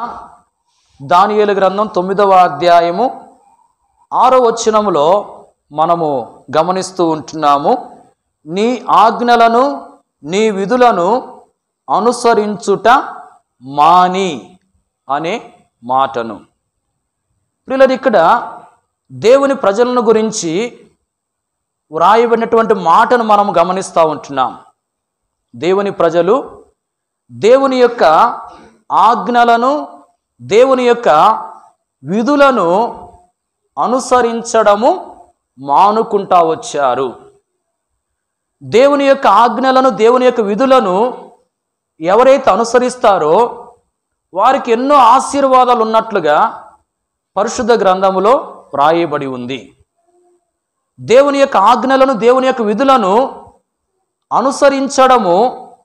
దానియేలు గ్రంథం తొమ్మిదవ అధ్యాయము ఆరో వచనములో మనము గమనిస్తూ ఉంటున్నాము నీ ఆజ్ఞలను నీ విధులను అనుసరించుట మాని అనే మాటను ప్రియులది ఇక్కడ దేవుని ప్రజలను గురించి వ్రాయబడినటువంటి మాటను మనం గమనిస్తూ ఉంటున్నాం దేవుని ప్రజలు దేవుని యొక్క ఆజ్ఞలను దేవుని యొక్క విధులను అనుసరించడము మానుకుంటా వచ్చారు దేవుని యొక్క ఆజ్ఞలను దేవుని యొక్క విధులను ఎవరైతే అనుసరిస్తారో వారికి ఎన్నో ఆశీర్వాదాలు ఉన్నట్లుగా పరిశుద్ధ గ్రంథములో వ్రాయబడి ఉంది దేవుని యొక్క ఆజ్ఞలను దేవుని యొక్క విధులను అనుసరించడము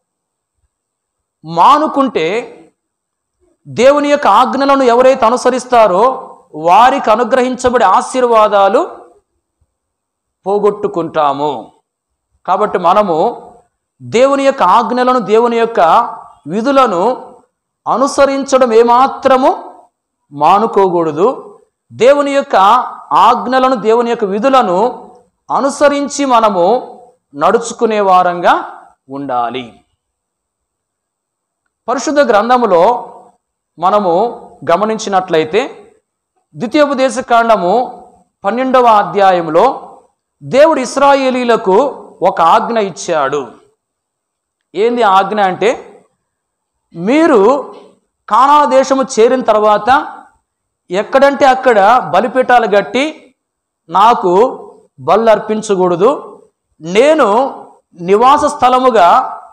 మానుకుంటే దేవుని యొక్క ఆజ్ఞలను ఎవరైతే అనుసరిస్తారో వారికి అనుగ్రహించబడే ఆశీర్వాదాలు పోగొట్టుకుంటాము కాబట్టి మనము దేవుని యొక్క ఆజ్ఞలను దేవుని యొక్క విధులను అనుసరించడం ఏమాత్రము మానుకోకూడదు దేవుని యొక్క ఆజ్ఞలను దేవుని యొక్క విధులను అనుసరించి మనము నడుచుకునే వారంగా ఉండాలి పరిశుద్ధ గ్రంథములో మనము గమనించినట్లయితే ద్వితీయోపదేశ కాండము పన్నెండవ అధ్యాయంలో దేవుడు ఇస్రాయేలీలకు ఒక ఆజ్ఞ ఇచ్చాడు ఏంది ఆ ఆజ్ఞ అంటే మీరు కానా దేశము చేరిన తర్వాత ఎక్కడంటే అక్కడ బలిపీఠాలు గట్టి నాకు బలు అర్పించకూడదు నేను నివాస స్థలముగా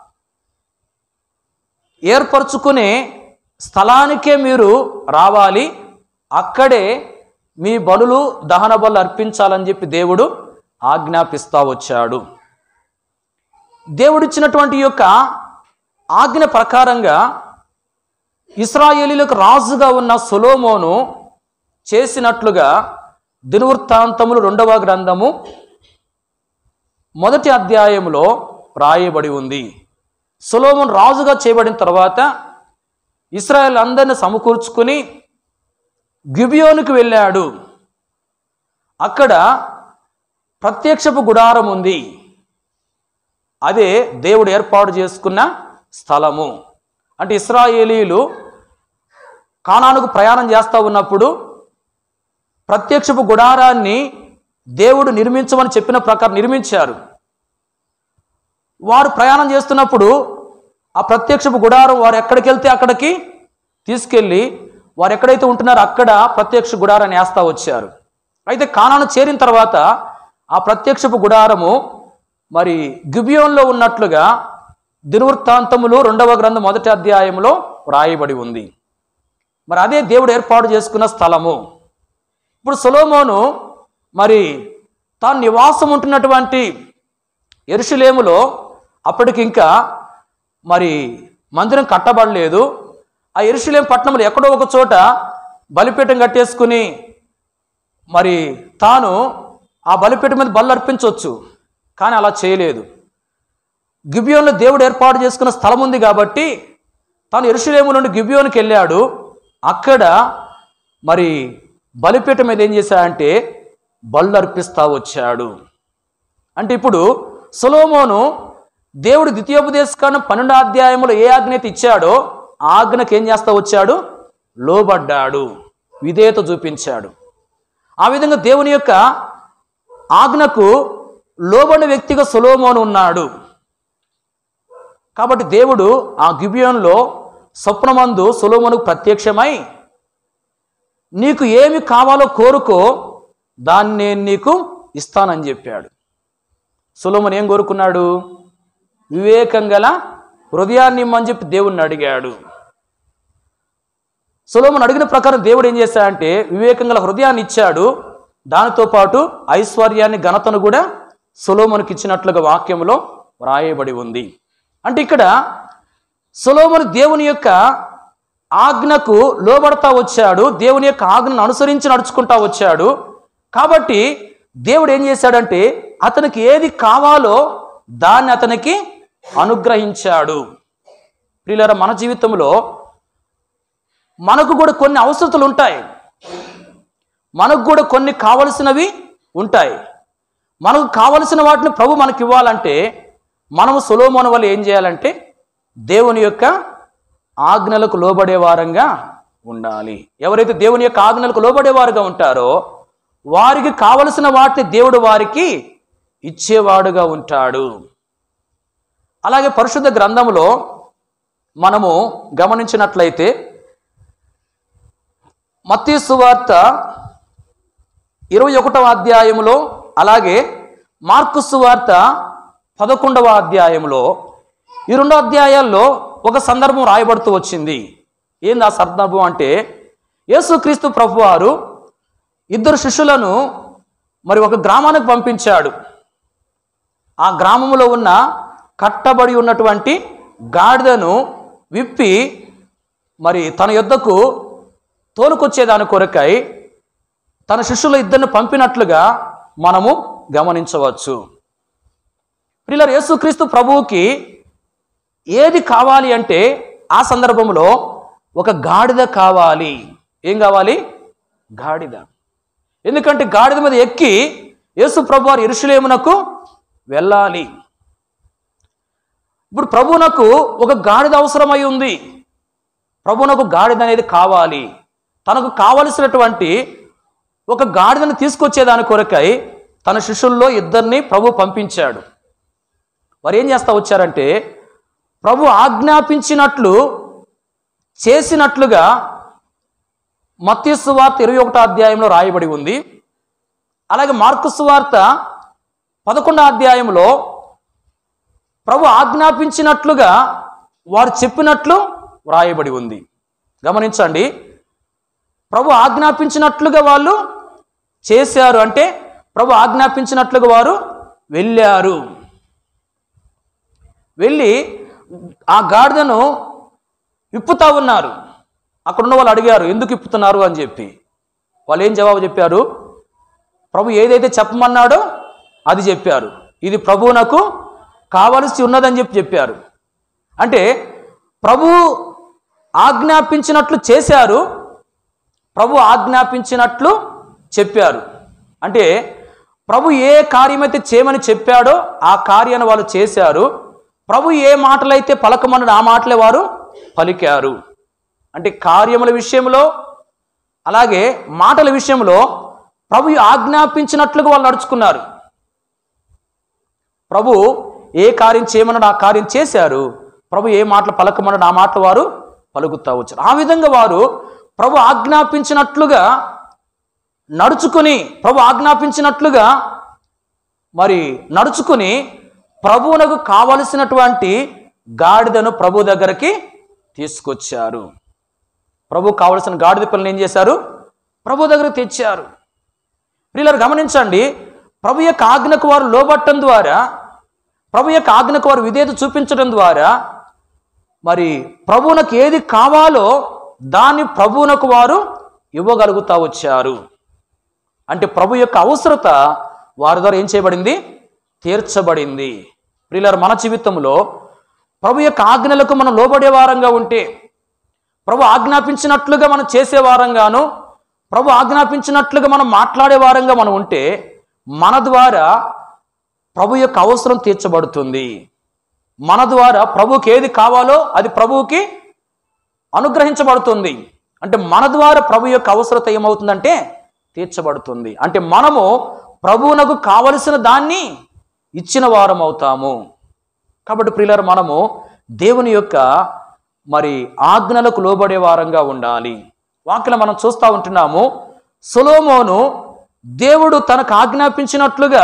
ఏర్పరచుకునే స్థలానికే మీరు రావాలి అక్కడే మీ బలులు దహన బలు అర్పించాలని చెప్పి దేవుడు ఆజ్ఞాపిస్తా వచ్చాడు దేవుడిచ్చినటువంటి ఈ యొక్క ఆజ్ఞ ప్రకారంగా ఇస్రాయేలీలకు రాజుగా ఉన్న సొలోమోను చేసినట్లుగా దినవృత్తాంతములు రెండవ గ్రంథము మొదటి అధ్యాయంలో రాయబడి ఉంది సొలోమోన్ రాజుగా చేయబడిన తర్వాత ఇస్రాయేల్ అందరిని సమకూర్చుకుని గిబియోనుకు వెళ్ళాడు అక్కడ ప్రత్యక్షపు గుడారం ఉంది అదే దేవుడు ఏర్పాటు చేసుకున్న స్థలము అంటే ఇస్రాయేలీలు కానానుకు ప్రయాణం చేస్తూ ఉన్నప్పుడు ప్రత్యక్షపు గుడారాన్ని దేవుడు నిర్మించమని చెప్పిన ప్రకారం నిర్మించారు వారు ప్రయాణం చేస్తున్నప్పుడు ఆ ప్రత్యక్షపు గుడారం వారు ఎక్కడికి వెళ్తే అక్కడికి తీసుకెళ్ళి వారు ఎక్కడైతే ఉంటున్నారో అక్కడ ప్రత్యక్ష గుడారాన్ని వేస్తా వచ్చారు అయితే కానాను చేరిన తర్వాత ఆ ప్రత్యక్షపు గుడారము మరి గిబియోన్లో ఉన్నట్లుగా దినవృత్తాంతములు రెండవ గ్రంథం మొదటి అధ్యాయంలో వ్రాయబడి ఉంది మరి అదే దేవుడు ఏర్పాటు చేసుకున్న స్థలము ఇప్పుడు సొలోమోను మరి తాను నివాసం ఉంటున్నటువంటి ఎరుషులేములో అప్పటికి ఇంకా మరి మందిరం కట్టబడలేదు ఆ ఎరుషులేం పట్టణంలో ఎక్కడో ఒక చోట బలిపీఠం కట్టేసుకుని మరి తాను ఆ బలిపీఠం మీద బలు అర్పించవచ్చు కానీ అలా చేయలేదు గిబియోన్లో దేవుడు ఏర్పాటు చేసుకున్న స్థలం ఉంది కాబట్టి తాను ఎరుషులేము నుండి గిబియోన్కి వెళ్ళాడు అక్కడ మరి బలిపీఠం మీద ఏం చేశాడంటే బళ్ళు అర్పిస్తా వచ్చాడు అంటే ఇప్పుడు సొలోమోను దేవుడు ద్వితీయోపదేశకాండం పన్నెండో అధ్యాయంలో ఏ ఆజ్ఞ అయితే ఇచ్చాడో ఆ ఆజ్ఞకి ఏం చేస్తా వచ్చాడు లోబడ్డాడు విధేయత చూపించాడు ఆ విధంగా దేవుని యొక్క ఆజ్ఞకు లోబడిన వ్యక్తిగా సొలోమోను ఉన్నాడు కాబట్టి దేవుడు ఆ గిబియోన్లో స్వప్నమందు సొలోమోనుకు ప్రత్యక్షమై నీకు ఏమి కావాలో కోరుకో దాన్ని నేను నీకు ఇస్తానని చెప్పాడు సొలోమన్ ఏం కోరుకున్నాడు వివేకం గల హృదయాన్ని ఇమ్మని చెప్పి దేవుణ్ణి అడిగాడు సొలోమన్ అడిగిన ప్రకారం దేవుడు ఏం చేశాడంటే వివేకం గల హృదయాన్ని ఇచ్చాడు దానితో పాటు ఐశ్వర్యాన్ని ఘనతను కూడా సొలోమన్కి ఇచ్చినట్లుగా వాక్యంలో వ్రాయబడి ఉంది అంటే ఇక్కడ సొలోమను దేవుని యొక్క ఆజ్ఞకు లోబడతా వచ్చాడు దేవుని యొక్క ఆజ్ఞను అనుసరించి నడుచుకుంటా వచ్చాడు కాబట్టి దేవుడు ఏం చేశాడంటే అతనికి ఏది కావాలో దాన్ని అతనికి అనుగ్రహించాడు ప్రియులారా మన జీవితంలో మనకు కూడా కొన్ని అవసరతలు ఉంటాయి మనకు కూడా కొన్ని కావలసినవి ఉంటాయి మనకు కావలసిన వాటిని ప్రభు మనకి ఇవ్వాలంటే మనము సులోమోన వల్ల ఏం చేయాలంటే దేవుని యొక్క ఆజ్ఞలకు లోబడే వారంగా ఉండాలి ఎవరైతే దేవుని యొక్క ఆజ్ఞలకు లోబడేవారుగా ఉంటారో వారికి కావలసిన వాటిని దేవుడు వారికి ఇచ్చేవాడుగా ఉంటాడు అలాగే పరిశుద్ధ గ్రంథములో మనము గమనించినట్లయితే మత్తయి సువార్త ఇరవై ఒకటవ అధ్యాయములో అలాగే మార్కు సువార్త పదకొండవ అధ్యాయంలో ఈ రెండు అధ్యాయాల్లో ఒక సందర్భం రాయబడుతూ వచ్చింది ఏంది ఆ సందర్భం అంటే యేసుక్రీస్తు ప్రభువారు ఇద్దరు శిష్యులను మరి ఒక గ్రామానికి పంపించాడు ఆ గ్రామంలో ఉన్న కట్టబడి ఉన్నటువంటి గాడిదను విప్పి మరి తన యొద్దకు తోలుకొచ్చేదాని కొరకై తన శిష్యుల ఇద్దరిని పంపినట్లుగా మనము గమనించవచ్చు పిల్లలు యేసుక్రీస్తు ప్రభువుకి ఏది కావాలి అంటే ఆ సందర్భంలో ఒక గాడిద కావాలి ఏం కావాలి గాడిద ఎందుకంటే గాడిద మీద ఎక్కి యేసు ప్రభు వారు ఎరుషులేమునకు వెళ్ళాలి ఇప్పుడు ప్రభువునకు ఒక గాడిద అవసరమై ఉంది ప్రభువునకు గాడిద అనేది కావాలి తనకు కావలసినటువంటి ఒక గాడిదను తీసుకొచ్చేదాని కొరకై తన శిష్యుల్లో ఇద్దరిని ప్రభు పంపించాడు వారు ఏం చేస్తా వచ్చారంటే ప్రభు ఆజ్ఞాపించినట్లు చేసినట్లుగా మత్తయి సువార్త ఇరవై ఒకటో అధ్యాయంలో రాయబడి ఉంది అలాగే మార్కు సువార్త పదకొండో అధ్యాయంలో ప్రభు ఆజ్ఞాపించినట్లుగా వారు చెప్పినట్లు వ్రాయబడి ఉంది గమనించండి ప్రభు ఆజ్ఞాపించినట్లుగా వాళ్ళు చేశారు అంటే ప్రభు ఆజ్ఞాపించినట్లుగా వారు వెళ్ళారు వెళ్ళి ఆ గాడిదను విప్పుతా ఉన్నారు అక్కడున్న వాళ్ళు అడిగారు ఎందుకు ఇప్పుతున్నారు అని చెప్పి వాళ్ళు ఏం జవాబు చెప్పారు ప్రభు ఏదైతే చెప్పమన్నాడో అది చెప్పారు ఇది ప్రభువునకు కావలసి ఉన్నదని చెప్పి చెప్పారు అంటే ప్రభు ఆజ్ఞాపించినట్లు చేశారు ప్రభు ఆజ్ఞాపించినట్లు చెప్పారు అంటే ప్రభు ఏ కార్యమైతే చేయమని చెప్పాడో ఆ కార్యాన్ని వాళ్ళు చేశారు ప్రభు ఏ మాటలైతే పలకమన్నాడు ఆ మాటలే వారు పలికారు అంటే కార్యముల విషయంలో అలాగే మాటల విషయంలో ప్రభు ఆజ్ఞాపించినట్లుగా వాళ్ళు నడుచుకున్నారు ప్రభు ఏ కార్యం చేయమన్నాడు ఆ కార్యం చేశారు ప్రభు ఏ మాటలు పలకమన్నాడు ఆ మాటలు వారు పలుకుతా వచ్చారు ఆ విధంగా వారు ప్రభు ఆజ్ఞాపించినట్లుగా నడుచుకుని ప్రభు ఆజ్ఞాపించినట్లుగా మరి నడుచుకుని ప్రభువునకు కావలసినటువంటి గాడిదను ప్రభు దగ్గరికి తీసుకొచ్చారు ప్రభు కావలసిన గాడిద పిల్లని ఏం చేశారు ప్రభు దగ్గరకు తెచ్చారు ప్రియులారు గమనించండి ప్రభు యొక్క ఆజ్ఞకు వారు లోబట్టడం ద్వారా ప్రభు యొక్క ఆజ్ఞకు వారు విధేయత చూపించడం ద్వారా మరి ప్రభువునకు ఏది కావాలో దాన్ని ప్రభువునకు వారు ఇవ్వగలుగుతా వచ్చారు అంటే ప్రభు యొక్క అవసరత వారి ద్వారా ఏం చేయబడింది తీర్చబడింది ప్రియులారు మన జీవితంలో ప్రభు యొక్క ఆజ్ఞలకు మనం లోబడే వారంగా ఉంటే ప్రభు ఆజ్ఞాపించినట్లుగా మనం చేసే వారంగాను ప్రభు ఆజ్ఞాపించినట్లుగా మనం మాట్లాడే వారంగా మనం ఉంటే మన ద్వారా ప్రభు యొక్క అవసరం తీర్చబడుతుంది మన ద్వారా ప్రభుకి ఏది కావాలో అది ప్రభువుకి అనుగ్రహించబడుతుంది అంటే మన ద్వారా ప్రభు యొక్క అవసరత ఏమవుతుందంటే తీర్చబడుతుంది అంటే మనము ప్రభువునకు కావలసిన దాన్ని ఇచ్చిన వారం అవుతాము కాబట్టి ప్రియులరు మనము దేవుని యొక్క మరి ఆజ్ఞలకు లోబడే వారంగా ఉండాలి వాక్యలో మనం చూస్తూ ఉంటున్నాము సొలోమోను దేవుడు తనకు ఆజ్ఞాపించినట్లుగా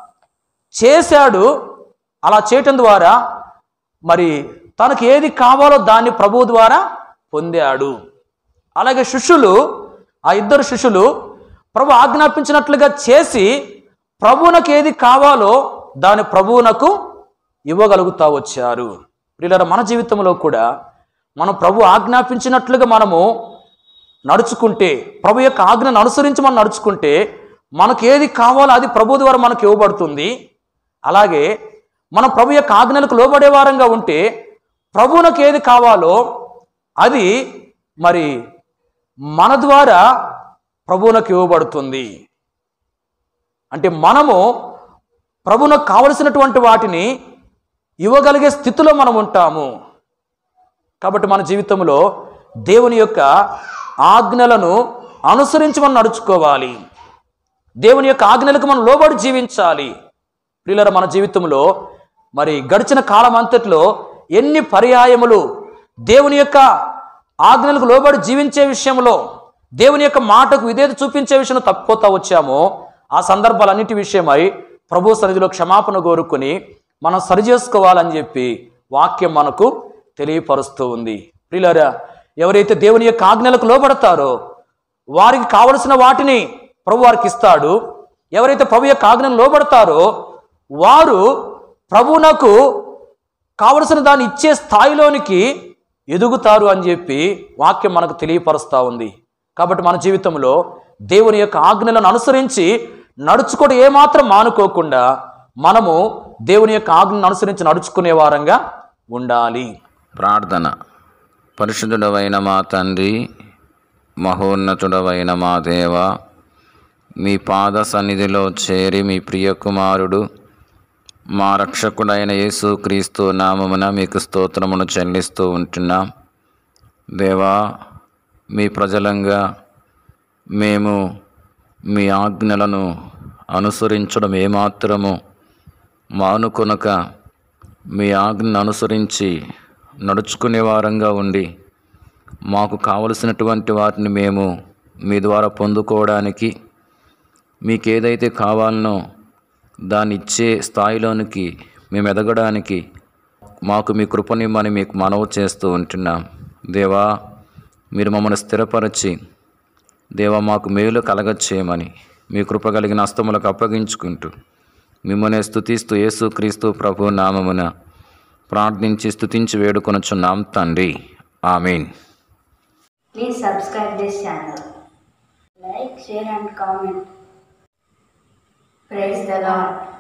చేశాడు అలా చేయటం ద్వారా మరి తనకు ఏది కావాలో దాన్ని ప్రభువు ద్వారా పొందాడు అలాగే శిష్యులు ఆ ఇద్దరు శిష్యులు ప్రభు ఆజ్ఞాపించినట్లుగా చేసి ప్రభువునకు ఏది కావాలో దాని ప్రభువునకు ఇవ్వగలుగుతా వచ్చారు ప్రియులారా మన జీవితంలో కూడా మనం ప్రభు ఆజ్ఞాపించినట్లుగా మనము నడుచుకుంటే ప్రభు యొక్క ఆజ్ఞను అనుసరించి మనం నడుచుకుంటే మనకు ఏది కావాలో అది ప్రభు ద్వారా మనకు ఇవ్వబడుతుంది అలాగే మనం ప్రభు యొక్క ఆజ్ఞలకు లోబడే వారంగా ఉంటే ప్రభువునకు ఏది కావాలో అది మరి మన ద్వారా ప్రభువునకు ఇవ్వబడుతుంది అంటే మనము ప్రభువునకు కావలసినటువంటి వాటిని ఇవ్వగలిగే స్థితిలో మనం ఉంటాము కాబట్టి మన జీవితంలో దేవుని యొక్క ఆజ్ఞలను అనుసరించి మనం నడుచుకోవాలి దేవుని యొక్క ఆజ్ఞలకు మనం లోబడి జీవించాలి ప్రియులర మన జీవితంలో మరి గడిచిన కాలం అంతట్లో ఎన్ని పర్యాయములు దేవుని యొక్క ఆజ్ఞలకు లోబడి జీవించే విషయంలో దేవుని యొక్క మాటకు విధేయత చూపించే విషయంలో తప్పిపోతా వచ్చామో ఆ సందర్భాలన్నిటి విషయమై ప్రభు సన్నిధిలో క్షమాపణ కోరుకుని మనం సరిచేసుకోవాలని చెప్పి వాక్యం మనకు తెలియపరుస్తూ ఉంది ప్రియులారా ఎవరైతే దేవుని యొక్క ఆజ్ఞలకు లోబడతారో వారికి కావలసిన వాటిని ప్రభు వారికి ఇస్తాడు ఎవరైతే ప్రభు యొక్క ఆజ్ఞను లోబడతారో వారు ప్రభువునకు కావలసిన దాన్ని ఇచ్చే స్థాయిలోనికి ఎదుగుతారు అని చెప్పి వాక్యం మనకు తెలియపరుస్తూ ఉంది కాబట్టి మన జీవితంలో దేవుని యొక్క ఆజ్ఞలను అనుసరించి నడుచుకోవడం ఏమాత్రం మానుకోకుండా మనము దేవుని యొక్క ఆజ్ఞను అనుసరించి నడుచుకునే వారంగా ఉండాలి ప్రార్థన పరిశుద్ధుడవైన మా తండ్రి మహోన్నతుడవైన మా దేవ మీ పాద సన్నిధిలో చేరి మీ ప్రియ కుమారుడు మా రక్షకుడైన యేసుక్రీస్తు నామమున మీకు స్తోత్రమును చెల్లిస్తూ ఉంటున్నాం దేవా మీ ప్రజలంగా మేము మీ ఆజ్ఞలను అనుసరించడం ఏమాత్రము మానుకొనక మీ ఆజ్ఞను అనుసరించి నడుచుకునే వారంగా ఉండి మాకు కావలసినటువంటి వాటిని మేము మీ ద్వారా పొందుకోవడానికి మీకు ఏదైతే కావాలనో దాన్ని ఇచ్చే స్థాయిలోనికి మేము ఎదగడానికి మాకు మీ కృపనిమ్మని మీకు మనవి చేస్తూ ఉంటున్నాం దేవా మీరు మమ్మల్ని స్థిరపరచి దేవా మాకు మేలు కలగచ్చేయమని మీ కృప కలిగిన హస్తములకు అప్పగించుకుంటూ మిమ్మల్ని స్తుతిస్తూ యేసుక్రీస్తు ప్రభు నామమున ప్రార్థించి స్తుతించి వేడుకొనుచున్నాం తండ్రి ఆమీన్ Please subscribe this channel. Like, share and comment. Praise the Lord.